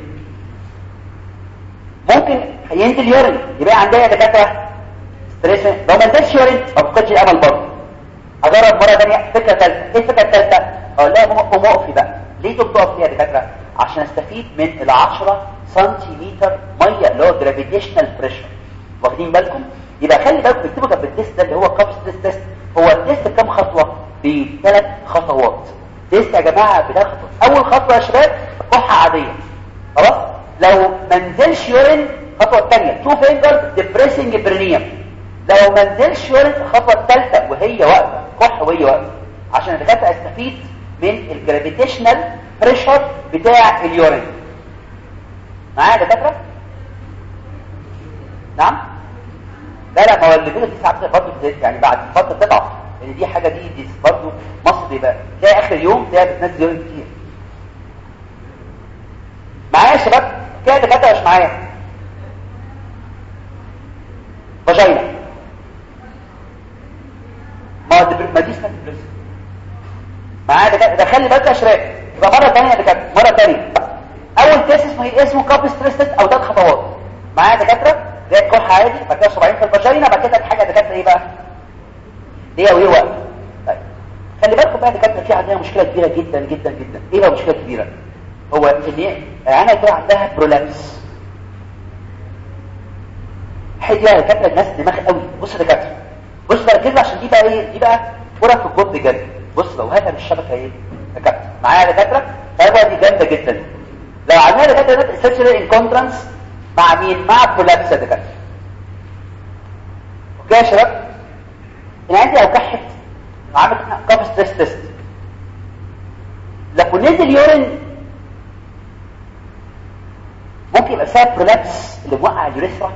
ممكن ينزل يورين يبقى عندها دكاتره ستريس لو ما نزلش يورين ما بفقدش الامل برضه اجرب مره ثانيه فكره ثالثه ايه الفكره الثالثه اقول لها ماما قوم اقفي بقى ليه تقف فيها دكاتره عشان استفيد من ال 10 سنتيمتر ميه اللي هو جرافيتيشنال بريشر واخدين بالكم يبقى خلي بالكم اكتبوا جنب التيست ده اللي هو كاب ستريس تيست هو التيست كام خطوه بثلاث خطوات تيست يا جماعه بثلاث خطوات اول خطوه يا شباب كحه عاديه خلاص لو ما نزلش يورين الخطوه الثانيه تو فينجر ديبريسنج برينيوم لو ما نزلش يورين الخطوه الثالثه وهي واقفه كح وهي واقفه عشان الدكاتره استفيد من الجرافيتيشنال بريشر بتاع اليورين معايا يا دكاتره نعم لا لا ما هو اللي بيقول دي ساعات برضه يعني بعد فتره تضعف لان دي حاجه دي دي برضه مصر بيبقى تلاقي اخر يوم تلاقي بتنزل يوم كتير معايا يا شباب كده دكاتره مش معايا فاجينا ما دي ما دي اسمها ديبريس معايا دكاتره ده خلي بالك يا شباب يبقى مره ثانيه يا دكاتره مره ثانيه اول تيست اسمه اسمه كاب ستريس تيست او ثلاث خطوات معايا دكاتره زي الكح عادي بعد كده صباعين في الفاجينا بعد كده الحاجه دكاتره ايه بقى دي وهي وقت طيب خلي بالكم بقى دكاتره في عندنا مشكله كبيره جدا جدا جدا ايه بقى مشكله كبيره هو ان انا كده عندها برولابس حد يا دكاتره الناس دماغ قوي بص يا دكاتره بص بقى كده عشان دي بقى ايه دي بقى كره في الجد بجد بص لو هاتها بالشبكه ايه دكاتره معايا دكاتره فهو دي جامده جدا لو عملنا دكاتره ده اسينشال انكونترانس مع مين مع برولابس يا دكاتره اوكي يا شباب انا عندي لو كحت عامل كاف ستريس تيست لو نزل يورين ممكن يبقى سبب برولابس اللي موقع اليوريثرا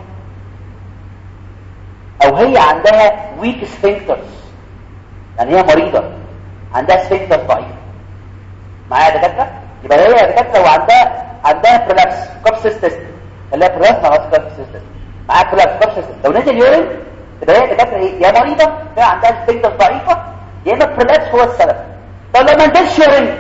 او هي عندها ويك سفنكترز يعني هي مريضة عندها سفنكتر ضعيف معايا دكاتره يبقى هي دكاتره وعندها عندها برولابس كاب سيستم خليها برولابس مع كاب سيستم معاها برولابس كاب سيستم لو نزل يورين يبقى هي دكاتره ايه يا مريضه هي عندها سفنكتر ضعيفه يا اما برولابس هو السبب طب لما نزلش يورين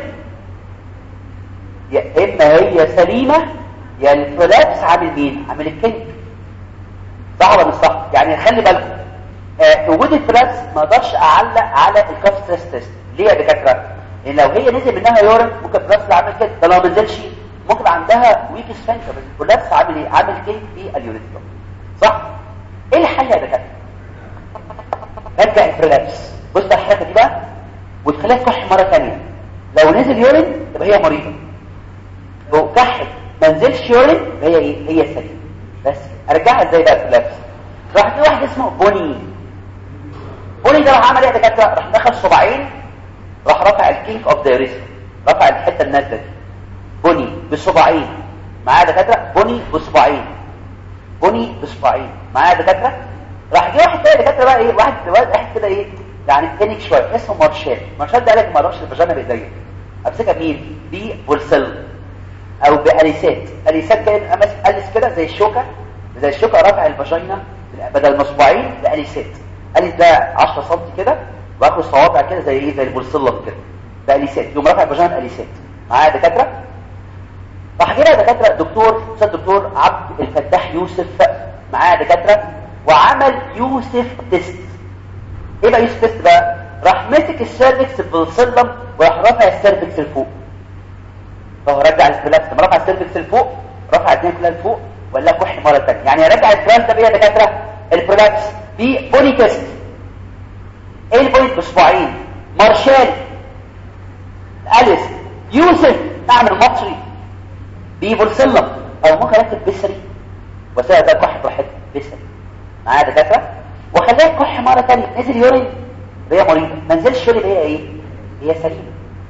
يا اما هي سليمه يا البرولابس عامل مين عامل الكينج صح ولا مش صح يعني خلي بالكم آه وجود الفلاس ما اقدرش اعلق على الكاف ستريس تيست ليه يا دكاتره لان لو هي نزل منها يورين ممكن الفلاس اللي عامل كده ده لو ما نزلش ممكن عندها ويك سفنكتر الفلاس عامل ايه عامل كده في اليوريثرا صح ايه الحل يا دكاتره رجع الفلاس بص بقى الحركه دي بقى وتخليها تكح مره ثانيه لو نزل يورين تبقى هي مريضه لو كحت ما نزلش يورين هي ايه هي سليمه بس ارجعها ازاي بقى في اللبس راح في واحد اسمه بوني بوني ده راح عمل ايه يا دكاتره راح دخل صباعين راح رفع الكينج اوف ذا ريست رفع الحته النازله دي بوني بصباعين معايا دكاتره بوني بصباعين بوني بصباعين معايا دكاتره راح جه واحد تاني دكاتره بقى ايه واحد واحد كده ايه يعني تنك شويه اسمه مارشال مارشال ده قالك ما اروحش الفاجانا بايديا امسكها بمين ببولسل او باليسات اليسات كده امسك اليس كده زي الشوكه زي الشوكه رافع الفاجينا بدل مصباعين لاليسات اليس ده 10 سم كده واخد صوابع كده زي ايه زي البولسلم كده ده اليسات يقوم رافع الفاجينا اليسات معايا دكاتره راح جه دكاتره دكتور استاذ دكتور عبد الفتاح يوسف معايا دكاتره وعمل يوسف تيست ايه بقى يوسف تيست بقى راح مسك السيرفكس بالسلم وراح رافع السيرفكس لفوق فهو رجع الفلاكس لما رفع السيرفكس لفوق رفع الاثنين كلها لفوق ولا كح مره ثانيه يعني رجع الفلاكس ده بايه يا دكاتره الفلاكس ببوني تيست ايه البوني بصباعين مارشال اليس يوسف اعمل مصري ببرسلم او ممكن اكتب بسري وسائل ده كح واحد بسري معايا دكاتره وخليها كح مره ثانيه نزل يورين هي مريضه ما نزلش يورين هي ايه هي سليمه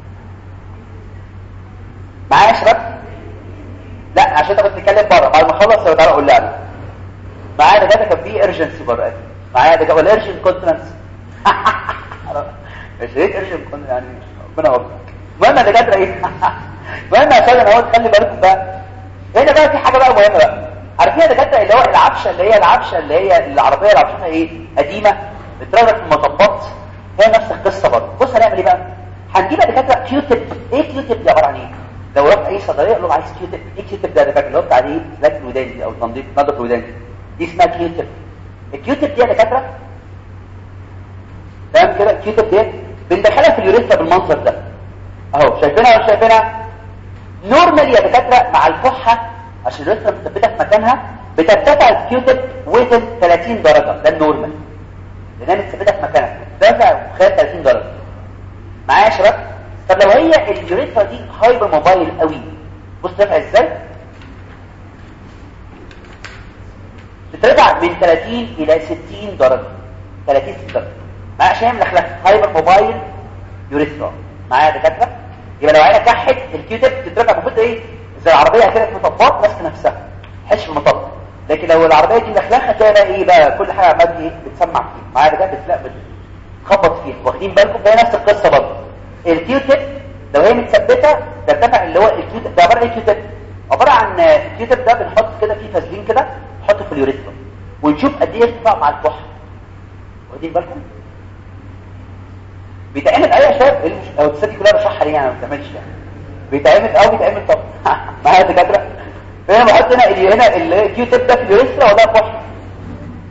معايا يا شباب لا عشان انت كنت بتتكلم بره بعد ما اخلص لو تعالى اقول لها معايا ده كان في ارجنسي بره معايا ده ولا ارجنت كونترنس مش ايه ارجنت يعني ربنا يوفقك المهم يا دكاتره ايه المهم عشان انا اهو تخلي بالكم بقى هنا بقى في حاجه بقى مهمه بقى عارفين يا دكاتره اللي هو العفشه اللي هي العفشه اللي هي العربيه اللي عفشتها ايه قديمه بتتربط في المطبات هي نفس القصه برضه بص هنعمل ايه بقى هنجيب يا دكاتره كيوتب ايه كيوتب دي عباره عن ايه لو رحت اي صيدليه يقول له عايز كيوتب ايه كيوتب ده دكاتره اللي هو بتاع ايه سلاك الودان دي او تنظيف نظف الودان دي اسمها كيوتب الكيوتب دي يا دكاتره تمام كده الكيوتب دي بندخلها في اليوريثرا بالمنظر ده اهو شايفينها ولا شايفينها نورمال يا دكاتره مع الكحه عشان اليوريثرا مثبته في مكانها بترتفع الكيوتب وزن 30 درجه ده النورمال لانها متثبته في مكانها ترتفع خلال 30 درجه معايا يا شباب طب لو هي اليوريثرا دي هايبر موبايل قوي بص ترفع ازاي بترجع من 30 الى 60 درجه 30 درجه معايا عشان ملخلخ هايبر موبايل يوريثرا معايا يا دكاتره يبقى لو عينك كحت الكيوتب تترفع المفروض ايه زي العربيه كده في مطبات ماسكه نفسها تحش في المطب لكن لو العربيه دي ملخلخه تلاقي بقى ايه بقى كل حاجه عمال ايه بتسمع فيها معايا يا دكاتره لا بتخبط فيها واخدين بالكم هي نفس القصه برضه الكيوتب لو هي متثبته ترتفع اللي هو الكيوتب ده عباره عن كيوتب عباره عن الكيوتب ده بنحط كده فيه فازلين كده نحطه في اليوريثرا ونشوف قد ايه ارتفاع مع الكحه واخدين بالكم بيتعمل اي يا شباب او الست كلها بشرحها ليه يعني ما بتعملش يعني بيتعمل او بيتعمل طب معايا دكاتره فانا بحط هنا اللي هنا الكيوتب ده في اليوريثرا وده كحه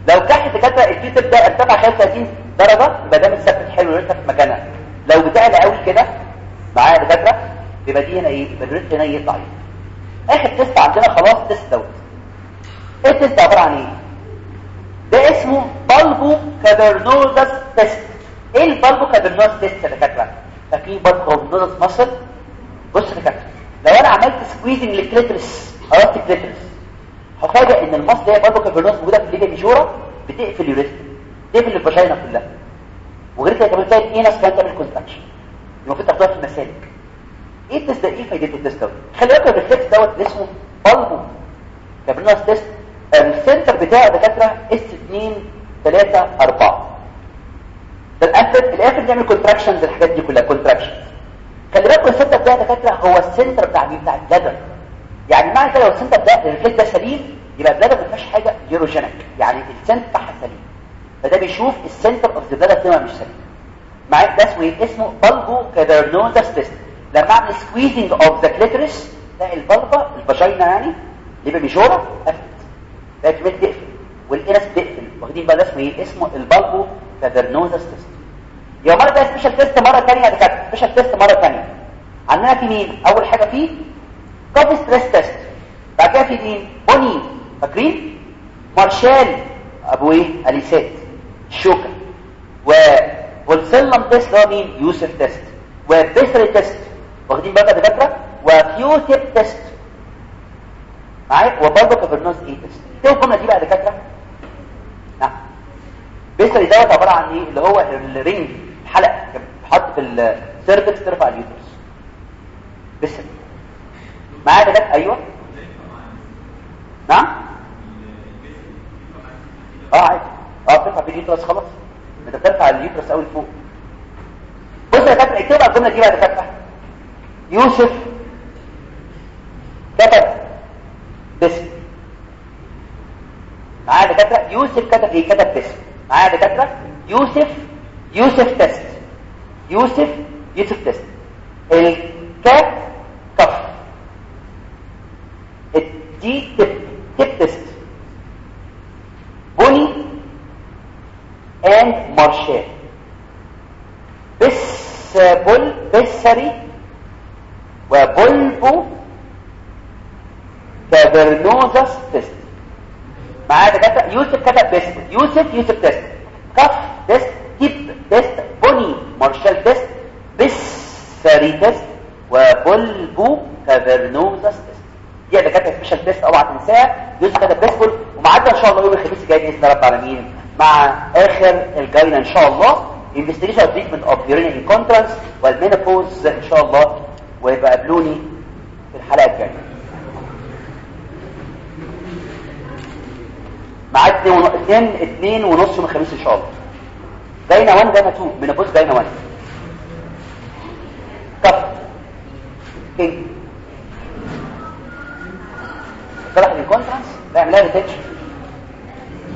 لو كحت دكاتره الكيوتب ده ارتفع 35 درجه يبقى ده متثبت حلو لسه في مكانها لو بتعلى قوي كده معايا دكاتره يبقى دي هنا ايه يبقى الريت هنا يطلع ايه اخر تيست عندنا خلاص تيست دوت ايه التيست عباره عن ايه ده اسمه بالبو كابرنوزس تيست ايه البالبو كابرنوزس تيست يا دكاتره فاكرين بالبو كابرنوزس مصل بص يا دكاتره لو انا عملت سكويزنج للكليترس قربت الكليترس هفاجئ ان المصل هي بالبو كابرنوزس موجوده في الليجا ميجورا بتقفل اليوريثم تقفل الفاجينا كلها وغير كده كمان تلاقي الاينس كمان تعمل كونتراكشن المفروض تاخدها في المسالك ايه التست ده ايه فايدته التست دوت خلي بالك الريفلكس دوت اللي اسمه بالبو كابرنوزس تيست السنتر بتاع دكاتره اس 2 3 4 ده الافرد الافرد يعمل كونتراكشنز الحاجات دي كلها كونتراكشنز خلي بالكم السنتر بتاع دكاتره هو السنتر بتاع مين بتاع البلادر يعني معنى كده لو السنتر ده الريفلكس ده سليم يبقى البلادر ما فيهاش حاجه جيروجينيك يعني السنتر بتاعها سليم فده بيشوف السنتر اوف ذا بلادر بتاعها مش سليم معاك ده اسمه ايه اسمه بالبو كادرنوزس تيست لما اعمل سكويزنج اوف ذا كليترس تلاقي البلبه الفاجينا يعني اللي بيجورا قفلت ده كمان تقفل والانس تقفل واخدين بقى ده اسمه ايه اسمه البالبو كادرنوزس تيست يا مره ده سبيشال تيست مره ثانيه ده كانت سبيشال تيست مره ثانيه عندنا في مين اول حاجه فيه كوفي ستريس تيست بعد كده في مين بوني فاكرين مارشال ابو ايه اليسات الشوكه و والسلم تيست اللي هو مين يوسف تيست وبيسري تيست واخدين بقى دكاتره وفيوتيب تيست معايا وبرضه كفرنوز ايه تيست ايه الجمله دي بقى دكاتره نعم بيسري دوت عباره عن ايه اللي هو الرينج الحلقه بتحط في السيرفكس ترفع اليوترس بيسري معايا دكاتره ايوه نعم اه عادي اه بترفع في اليوترس خلاص انت بترفع اليوترس قوي فوق بص يا دكاتره اكتب بقى الجمله دي بقى يا دكاتره يوسف كتب باسم معايا دكاتره يوسف كتب ايه كتب باسم معايا دكاتره يوسف يوسف تيست يوسف يوسف تيست الكات كف الدي تب تب تيست بوني اند مارشال بس بول بسري وبلبو كابرنوزس تيست معايا دكاتره يوسف كتب بيست يوسف يوسف تيست كف تيست تيب تيست بوني مارشال تيست بسري تيست وبلبو كابرنوزس تيست دي دكاتره سبيشال تيست اوعى تنساها يوسف كتب بيسبول ومعادنا ان شاء الله يوم الخميس الجاي باذن الله رب العالمين مع اخر الجاينا ان شاء الله investigation treatment of urinary incontinence والمينوبوز ان شاء الله ويبقى قابلوني في الحلقه الجايه ميعاد 2 2 ونص يوم الخميس ان شاء الله داينا 1 داينا 2 مينوبوز داينا 1 كف كينج صلاح الكونترانس بيعمل لها ريتنشن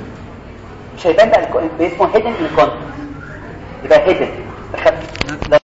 مش هيبان بقى اسمه هيدن الكونترانس يبقى هيدن